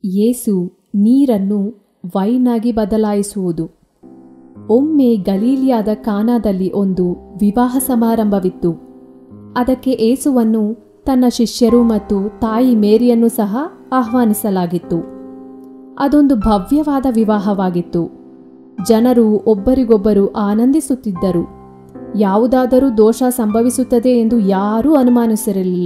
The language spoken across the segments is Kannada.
ಯೇಸು ನೀರನ್ನು ವೈನಾಗಿ ಬದಲಾಯಿಸುವುದು ಒಮ್ಮೆ ಗಲೀಲಿಯಾದ ಕಾನಾದಲ್ಲಿ ಒಂದು ವಿವಾಹ ಸಮಾರಂಭವಿತ್ತು ಅದಕ್ಕೆ ಏಸುವನ್ನು ತನ್ನ ಶಿಷ್ಯರು ಮತ್ತು ತಾಯಿ ಮೇರಿಯನ್ನು ಸಹ ಆಹ್ವಾನಿಸಲಾಗಿತ್ತು ಅದೊಂದು ಭವ್ಯವಾದ ವಿವಾಹವಾಗಿತ್ತು ಜನರು ಒಬ್ಬರಿಗೊಬ್ಬರು ಆನಂದಿಸುತ್ತಿದ್ದರು ಯಾವುದಾದರೂ ದೋಷ ಸಂಭವಿಸುತ್ತದೆ ಎಂದು ಯಾರೂ ಅನುಮಾನಿಸಿರಲಿಲ್ಲ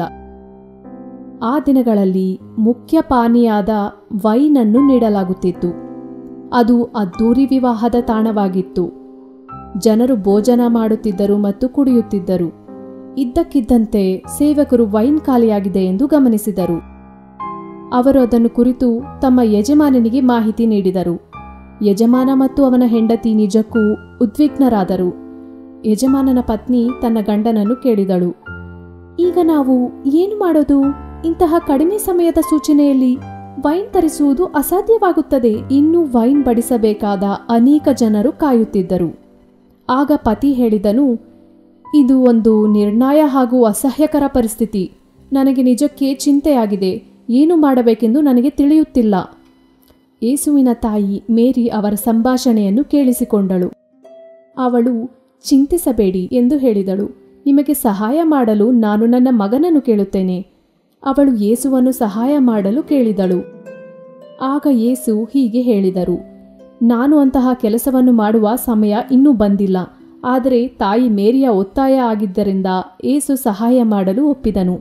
ಆ ದಿನಗಳಲ್ಲಿ ಮುಖ್ಯ ಪಾನೀಯಾದ ವೈನನ್ನು ನೀಡಲಾಗುತ್ತಿತ್ತು ಅದು ಅದ್ದೂರಿ ವಿವಾಹದ ತಾಣವಾಗಿತ್ತು ಜನರು ಭೋಜನ ಮಾಡುತ್ತಿದ್ದರು ಮತ್ತು ಕುಡಿಯುತ್ತಿದ್ದರು ಇದ್ದಕ್ಕಿದ್ದಂತೆ ಸೇವಕರು ವೈನ್ ಖಾಲಿಯಾಗಿದೆ ಎಂದು ಗಮನಿಸಿದರು ಅವರು ಅದನ್ನು ಕುರಿತು ತಮ್ಮ ಯಜಮಾನನಿಗೆ ಮಾಹಿತಿ ನೀಡಿದರು ಯಜಮಾನ ಮತ್ತು ಅವನ ಹೆಂಡತಿ ನಿಜಕ್ಕೂ ಉದ್ವಿಗ್ನರಾದರು ಯಜಮಾನನ ಪತ್ನಿ ತನ್ನ ಗಂಡನನ್ನು ಕೇಳಿದಳು ಈಗ ನಾವು ಏನು ಮಾಡೋದು ಇಂತಹ ಕಡಿಮೆ ಸಮಯದ ಸೂಚನೆಯಲ್ಲಿ ವೈನ್ ತರಿಸುವುದು ಅಸಾಧ್ಯವಾಗುತ್ತದೆ ಇನ್ನು ವೈನ್ ಬಡಿಸಬೇಕಾದ ಅನೇಕ ಜನರು ಕಾಯುತ್ತಿದ್ದರು ಆಗ ಪತಿ ಹೇಳಿದನು ಇದು ಒಂದು ನಿರ್ಣಯ ಹಾಗೂ ಅಸಹ್ಯಕರ ಪರಿಸ್ಥಿತಿ ನನಗೆ ನಿಜಕ್ಕೆ ಚಿಂತೆಯಾಗಿದೆ ಏನು ಮಾಡಬೇಕೆಂದು ನನಗೆ ತಿಳಿಯುತ್ತಿಲ್ಲ ಏಸುವಿನ ತಾಯಿ ಮೇರಿ ಅವರ ಸಂಭಾಷಣೆಯನ್ನು ಕೇಳಿಸಿಕೊಂಡಳು ಅವಳು ಚಿಂತಿಸಬೇಡಿ ಎಂದು ಹೇಳಿದಳು ನಿಮಗೆ ಸಹಾಯ ಮಾಡಲು ನಾನು ನನ್ನ ಮಗನನ್ನು ಕೇಳುತ್ತೇನೆ ಅವಳು ಯೇಸುವನ್ನು ಸಹಾಯ ಮಾಡಲು ಕೇಳಿದಳು ಆಗ ಯೇಸು ಹೀಗೆ ಹೇಳಿದರು ನಾನು ಅಂತಹ ಕೆಲಸವನ್ನು ಮಾಡುವ ಸಮಯ ಇನ್ನೂ ಬಂದಿಲ್ಲ ಆದರೆ ತಾಯಿ ಮೇರಿಯ ಒತ್ತಾಯ ಆಗಿದ್ದರಿಂದ ಏಸು ಸಹಾಯ ಮಾಡಲು ಒಪ್ಪಿದನು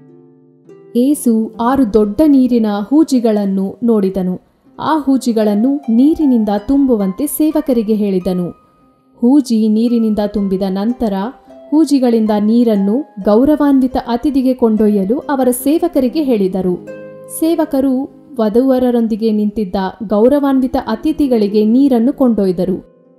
ಏಸು ಆರು ದೊಡ್ಡ ನೀರಿನ ಹೂಜಿಗಳನ್ನು ನೋಡಿದನು ಆ ಹೂಜಿಗಳನ್ನು ನೀರಿನಿಂದ ತುಂಬುವಂತೆ ಸೇವಕರಿಗೆ ಹೇಳಿದನು ಹೂಜಿ ನೀರಿನಿಂದ ತುಂಬಿದ ನಂತರ ಹೂಜಿಗಳಿಂದ ನೀರನ್ನು ಗೌರವಾನ್ವಿತ ಅತಿಥಿಗೆ ಕೊಂಡೊಯ್ಯಲು ಅವರ ಸೇವಕರಿಗೆ ಹೇಳಿದರು ಸೇವಕರು ವಧುವರರೊಂದಿಗೆ ನಿಂತಿದ್ದ ಗೌರವಾನ್ವಿತ ಅತಿಥಿಗಳಿಗೆ ನೀರನ್ನು ಕೊಂಡೊಯ್ದರು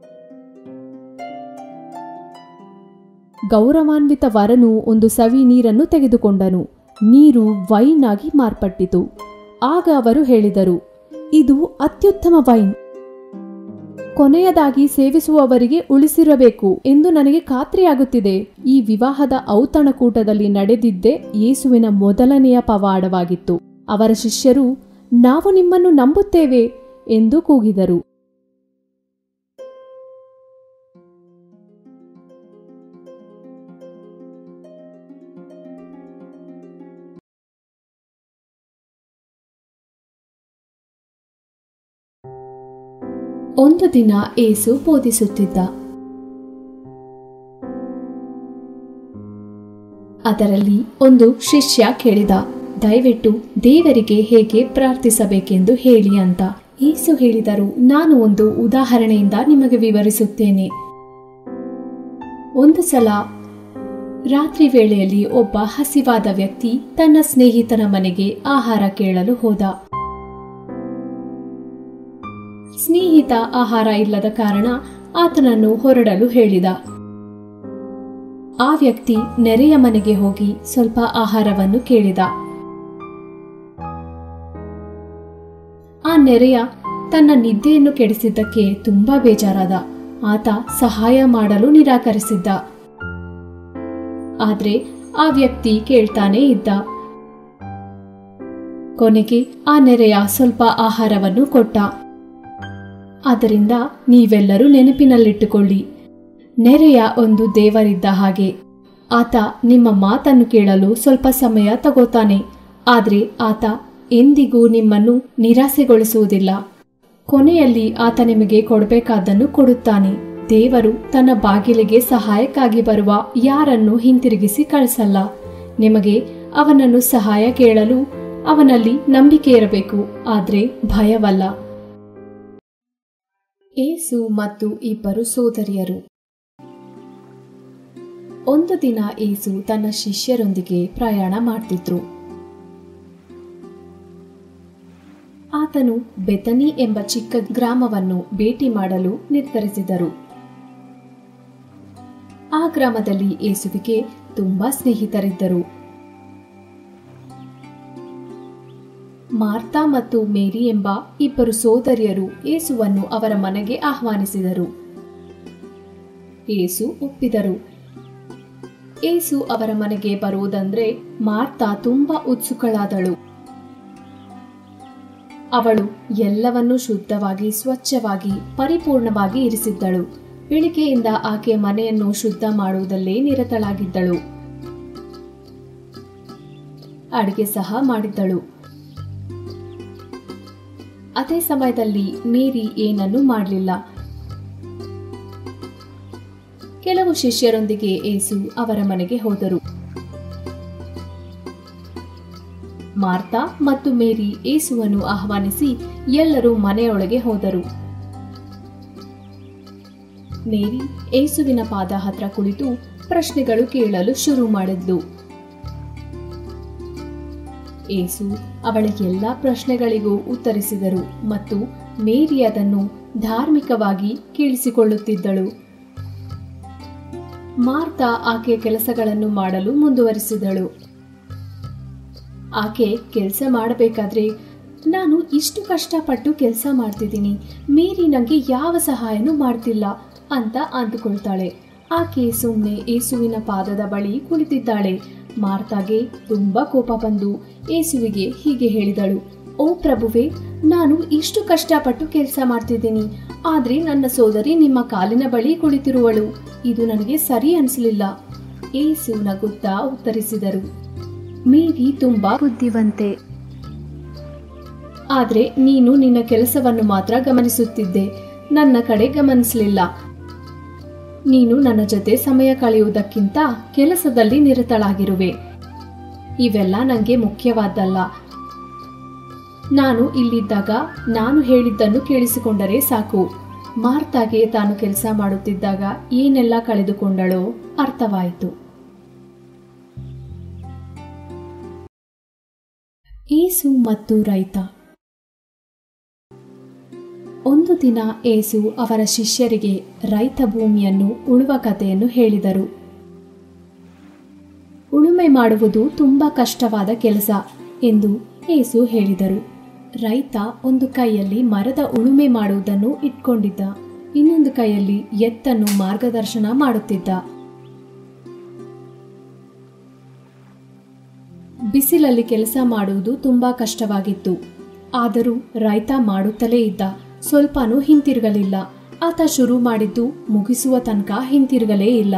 ಗೌರವಾನ್ವಿತ ವರನು ಒಂದು ಸವಿ ನೀರನ್ನು ತೆಗೆದುಕೊಂಡನು ನೀರು ವೈನ್ ಆಗಿ ಮಾರ್ಪಟ್ಟಿತು ಆಗ ಅವರು ಹೇಳಿದರು ಇದು ಅತ್ಯುತ್ತಮ ವೈನ್ ಕೊನೆಯದಾಗಿ ಸೇವಿಸುವವರಿಗೆ ಉಳಿಸಿರಬೇಕು ಎಂದು ನನಗೆ ಖಾತ್ರಿಯಾಗುತ್ತಿದೆ ಈ ವಿವಾಹದ ಔತಣಕೂಟದಲ್ಲಿ ನಡೆದಿದ್ದೇ ಯೇಸುವಿನ ಮೊದಲನೆಯ ಪವಾಡವಾಗಿತ್ತು ಅವರ ಶಿಷ್ಯರು ನಾವು ನಿಮ್ಮನ್ನು ನಂಬುತ್ತೇವೆ ಎಂದು ಕೂಗಿದರು ಒಂದು ದಿನ ಏಸು ಬೋಧಿಸುತ್ತಿದ್ದ ಅದರಲ್ಲಿ ಒಂದು ಶಿಷ್ಯ ಕೇಳಿದ ದಯವಿಟ್ಟು ದೇವರಿಗೆ ಹೇಗೆ ಪ್ರಾರ್ಥಿಸಬೇಕೆಂದು ಹೇಳಿ ಅಂತ ಏಸು ಹೇಳಿದರು ನಾನು ಒಂದು ಉದಾಹರಣೆಯಿಂದ ನಿಮಗೆ ವಿವರಿಸುತ್ತೇನೆ ಒಂದು ಸಲ ರಾತ್ರಿ ವೇಳೆಯಲ್ಲಿ ಒಬ್ಬ ಹಸಿವಾದ ವ್ಯಕ್ತಿ ತನ್ನ ಸ್ನೇಹಿತನ ಮನೆಗೆ ಆಹಾರ ಕೇಳಲು ಹೋದ ಸ್ನೇಹಿತ ಆಹಾರ ಇಲ್ಲದ ಕಾರಣ ಆತನನ್ನು ಹೊರಡಲು ಹೇಳಿದ ಆ ವ್ಯಕ್ತಿ ನೆರೆಯ ಮನೆಗೆ ಹೋಗಿ ಸ್ವಲ್ಪ ಆಹಾರವನ್ನು ಕೇಳಿದ ಆ ನೆರೆಯ ತನ್ನ ನಿದ್ದೆಯನ್ನು ಕೆಡಿಸಿದ್ದಕ್ಕೆ ತುಂಬಾ ಬೇಜಾರಾದ ಆತ ಸಹಾಯ ಮಾಡಲು ನಿರಾಕರಿಸಿದ್ದ ಆದ್ರೆ ಆ ವ್ಯಕ್ತಿ ಕೇಳ್ತಾನೇ ಇದ್ದ ಕೊನೆಗೆ ಆ ನೆರೆಯ ಸ್ವಲ್ಪ ಆಹಾರವನ್ನು ಕೊಟ್ಟ ಆದ್ದರಿಂದ ನೀವೆಲ್ಲರೂ ನೆನಪಿನಲ್ಲಿಟ್ಟುಕೊಳ್ಳಿ ನೆರೆಯ ಒಂದು ದೇವರಿದ್ದ ಹಾಗೆ ಆತ ನಿಮ್ಮ ಮಾತನ್ನು ಕೇಳಲು ಸ್ವಲ್ಪ ಸಮಯ ತಗೋತಾನೆ ಆದ್ರೆ ಆತ ಎಂದಿಗೂ ನಿಮ್ಮನ್ನು ನಿರಾಸೆಗೊಳಿಸುವುದಿಲ್ಲ ಕೊನೆಯಲ್ಲಿ ಆತ ನಿಮಗೆ ಕೊಡಬೇಕಾದ್ದನ್ನು ಕೊಡುತ್ತಾನೆ ದೇವರು ತನ್ನ ಬಾಗಿಲಿಗೆ ಸಹಾಯಕ್ಕಾಗಿ ಬರುವ ಯಾರನ್ನು ಹಿಂತಿರುಗಿಸಿ ಕಳಿಸಲ್ಲ ನಿಮಗೆ ಅವನನ್ನು ಸಹಾಯ ಕೇಳಲು ಅವನಲ್ಲಿ ನಂಬಿಕೆ ಇರಬೇಕು ಆದ್ರೆ ಭಯವಲ್ಲ ಏಸು ಮತ್ತು ಇಬ್ಬರು ಸೋದರಿಯರು ಒಂದು ದಿನ ಏಸು ತನ್ನ ಶಿಷ್ಯರೊಂದಿಗೆ ಪ್ರಯಾಣ ಮಾಡ್ತಿದ್ರು ಆತನು ಬೆತನಿ ಎಂಬ ಚಿಕ್ಕ ಗ್ರಾಮವನ್ನು ಭೇಟಿ ಮಾಡಲು ನಿರ್ಧರಿಸಿದರು ಆ ಗ್ರಾಮದಲ್ಲಿ ಏಸುವಿಗೆ ತುಂಬಾ ಸ್ನೇಹಿತರಿದ್ದರು ಮಾರ್ತಾ ಮತ್ತು ಮೇರಿ ಎಂಬ ಇಬ್ಬರು ಸೋದರಿಯರು ಏಸುವನ್ನು ಅವರ ಮನೆಗೆ ಆಹ್ವಾನಿಸಿದರು ಏಸು ಒಪ್ಪಿದರು ಏಸು ಅವರ ಮನೆಗೆ ಬರುವುದಂದ್ರೆ ಮಾರ್ತಾ ತುಂಬಾ ಉತ್ಸುಕಳಾದಳು ಅವಳು ಎಲ್ಲವನ್ನೂ ಶುದ್ಧವಾಗಿ ಸ್ವಚ್ಛವಾಗಿ ಪರಿಪೂರ್ಣವಾಗಿ ಇರಿಸಿದ್ದಳು ಬೆಳಿಗ್ಗೆಯಿಂದ ಆಕೆ ಮನೆಯನ್ನು ಶುದ್ಧ ಮಾಡುವುದಲ್ಲೇ ನಿರತಳಾಗಿದ್ದಳು ಅಡಿಗೆ ಸಹ ಮಾಡಿದ್ದಳು ಅದೇ ಸಮಯದಲ್ಲಿ ಮೇರಿ ಏನನ್ನೂ ಮಾಡಲಿಲ್ಲ ಕೆಲವು ಶಿಷ್ಯರೊಂದಿಗೆ ಏಸು ಅವರ ಮನೆಗೆ ಹೋದರು ಮಾರ್ತಾ ಮತ್ತು ಮೇರಿ ಏಸುವನ್ನು ಆಹ್ವಾನಿಸಿ ಎಲ್ಲರೂ ಮನೆಯೊಳಗೆ ಹೋದರು ಮೇರಿ ಏಸುವಿನ ಪಾದ ಹತ್ರ ಕುಳಿತು ಪ್ರಶ್ನೆಗಳು ಕೇಳಲು ಶುರು ಮಾಡಿದ್ಲು ಏಸು ಅವಳ ಎಲ್ಲಾ ಪ್ರಶ್ನೆಗಳಿಗೂ ಉತ್ತರಿಸಿದರು ಮತ್ತು ಮೇರಿ ಅದನ್ನು ಧಾರ್ಮಿಕವಾಗಿ ಕೇಳಿಸಿಕೊಳ್ಳುತ್ತಿದ್ದಳು ಮಾರ್ತಾ ಆಕೆ ಕೆಲಸಗಳನ್ನು ಮಾಡಲು ಮುಂದುವರಿಸಿದಳು ಆಕೆ ಕೆಲಸ ಮಾಡಬೇಕಾದ್ರೆ ನಾನು ಇಷ್ಟು ಕಷ್ಟಪಟ್ಟು ಕೆಲಸ ಮಾಡ್ತಿದ್ದೀನಿ ಮೇರಿ ನನಗೆ ಯಾವ ಸಹಾಯನೂ ಮಾಡ್ತಿಲ್ಲ ಅಂತ ಅಂದುಕೊಳ್ತಾಳೆ ಆಕೆ ಸುಮ್ಮನೆ ಏಸುವಿನ ಪಾದದ ಬಳಿ ಕುಳಿತಿದ್ದಾಳೆ ಮಾರ್ತಾಗೆ ತುಂಬಾ ಕೋಪ ಬಂದು ಏಸುವಿಗೆ ಹೀಗೆ ಹೇಳಿದಳು ಓ ಪ್ರಭುವೆ ನಾನು ಇಷ್ಟು ಕಷ್ಟಪಟ್ಟು ಕೆಲಸ ಮಾಡ್ತಿದ್ದೀನಿ ಆದ್ರೆ ನನ್ನ ಸೋದರಿ ನಿಮ್ಮ ಕಾಲಿನ ಬಳಿ ಕುಳಿತಿರುವಳು ಇದು ನನಗೆ ಸರಿ ಅನಿಸಲಿಲ್ಲ ಏಸು ನಗುತ್ತಾ ಉತ್ತರಿಸಿದರು ಮೇರಿ ತುಂಬಾ ಬುದ್ಧಿವಂತೆ ಆದ್ರೆ ನೀನು ನಿನ್ನ ಕೆಲಸವನ್ನು ಮಾತ್ರ ಗಮನಿಸುತ್ತಿದ್ದೆ ನನ್ನ ಕಡೆ ಗಮನಿಸಲಿಲ್ಲ ನೀನು ನನ್ನ ಜೊತೆ ಸಮಯ ಕಳೆಯುವುದಕ್ಕಿಂತ ಕೆಲಸದಲ್ಲಿ ನಿರತಳಾಗಿರುವೆ ಇವೆಲ್ಲ ನನಗೆ ಮುಖ್ಯವಾದ್ದಲ್ಲ ನಾನು ಇಲ್ಲಿದ್ದಾಗ ನಾನು ಹೇಳಿದ್ದನ್ನು ಕೇಳಿಸಿಕೊಂಡರೆ ಸಾಕು ಮಾರ್ತಾಗೆ ತಾನು ಕೆಲಸ ಮಾಡುತ್ತಿದ್ದಾಗ ಏನೆಲ್ಲ ಕಳೆದುಕೊಂಡಳೋ ಅರ್ಥವಾಯಿತು ಏಸು ಮತ್ತು ರೈತ ಒಂದು ದಿನ ಏಸು ಅವರ ಶಿಷ್ಯರಿಗೆ ರೈತ ಭೂಮಿಯನ್ನು ಉಳುವ ಕಥೆಯನ್ನು ಹೇಳಿದರು ಉಳುಮೆ ಮಾಡುವುದು ತುಂಬಾ ಕಷ್ಟವಾದ ಕೆಲಸ ಎಂದು ಏಸು ಹೇಳಿದರು ರೈತ ಒಂದು ಕೈಯಲ್ಲಿ ಮರದ ಉಳುಮೆ ಮಾಡುವುದನ್ನು ಇಟ್ಕೊಂಡಿದ್ದ ಇನ್ನೊಂದು ಕೈಯಲ್ಲಿ ಎತ್ತನ್ನು ಮಾರ್ಗದರ್ಶನ ಮಾಡುತ್ತಿದ್ದ ಬಿಸಿಲಲ್ಲಿ ಕೆಲಸ ಮಾಡುವುದು ತುಂಬಾ ಕಷ್ಟವಾಗಿತ್ತು ಆದರೂ ರೈತ ಮಾಡುತ್ತಲೇ ಇದ್ದ ಸ್ವಲ್ಪನೂ ಹಿಂತಿರುಗಲಿಲ್ಲ ಆತ ಶುರು ಮಾಡಿದ್ದು ಮುಗಿಸುವ ತನಕ ಹಿಂತಿರುಗಲೇ ಇಲ್ಲ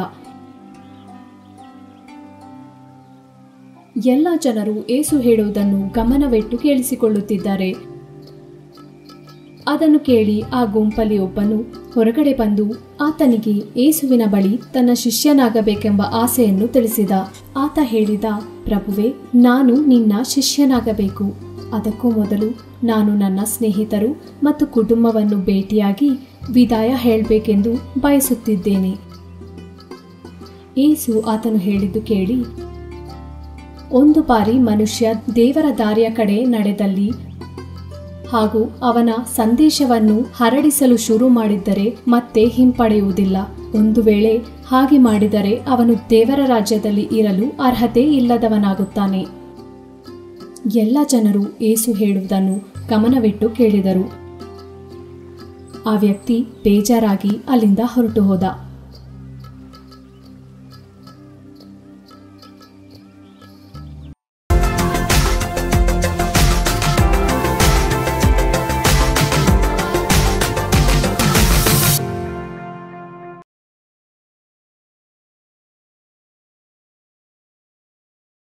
ಎಲ್ಲ ಜನರು ಏಸು ಹೇಳುವುದನ್ನು ಗಮನವಿಟ್ಟು ಕೇಳಿಸಿಕೊಳ್ಳುತ್ತಿದ್ದಾರೆ ಅದನ್ನು ಕೇಳಿ ಆ ಗುಂಪಲ್ಲಿ ಒಬ್ಬನು ಹೊರಗಡೆ ಬಂದು ಆತನಿಗೆ ಏಸುವಿನ ಬಳಿ ತನ್ನ ಶಿಷ್ಯನಾಗಬೇಕೆಂಬ ಆಸೆಯನ್ನು ತಿಳಿಸಿದ ಆತ ಹೇಳಿದ ಪ್ರಭುವೆ ನಾನು ನಿನ್ನ ಶಿಷ್ಯನಾಗಬೇಕು ಅದಕ್ಕೂ ಮೊದಲು ನಾನು ನನ್ನ ಸ್ನೇಹಿತರು ಮತ್ತು ಕುಟುಂಬವನ್ನು ಭೇಟಿಯಾಗಿ ವಿದಾಯ ಹೇಳಬೇಕೆಂದು ಬಯಸುತ್ತಿದ್ದೇನೆ ಏಸು ಆತನು ಹೇಳಿದ್ದು ಕೇಳಿ ಒಂದು ಬಾರಿ ಮನುಷ್ಯ ದೇವರ ದಾರಿಯ ಕಡೆ ನಡೆದಲ್ಲಿ ಹಾಗೂ ಅವನ ಸಂದೇಶವನ್ನು ಹರಡಿಸಲು ಶುರು ಮಾಡಿದ್ದರೆ ಮತ್ತೆ ಹಿಂಪಡೆಯುವುದಿಲ್ಲ ಒಂದು ವೇಳೆ ಹಾಗೆ ಮಾಡಿದರೆ ಅವನು ದೇವರ ರಾಜ್ಯದಲ್ಲಿ ಇರಲು ಅರ್ಹತೆ ಇಲ್ಲದವನಾಗುತ್ತಾನೆ ಎಲ್ಲ ಜನರು ಏಸು ಹೇಳುವುದನ್ನು ಗಮನವಿಟ್ಟು ಕೇಳಿದರು ಆ ವ್ಯಕ್ತಿ ಬೇಜಾರಾಗಿ ಅಲ್ಲಿಂದ ಹೊರಟು ಹೋದ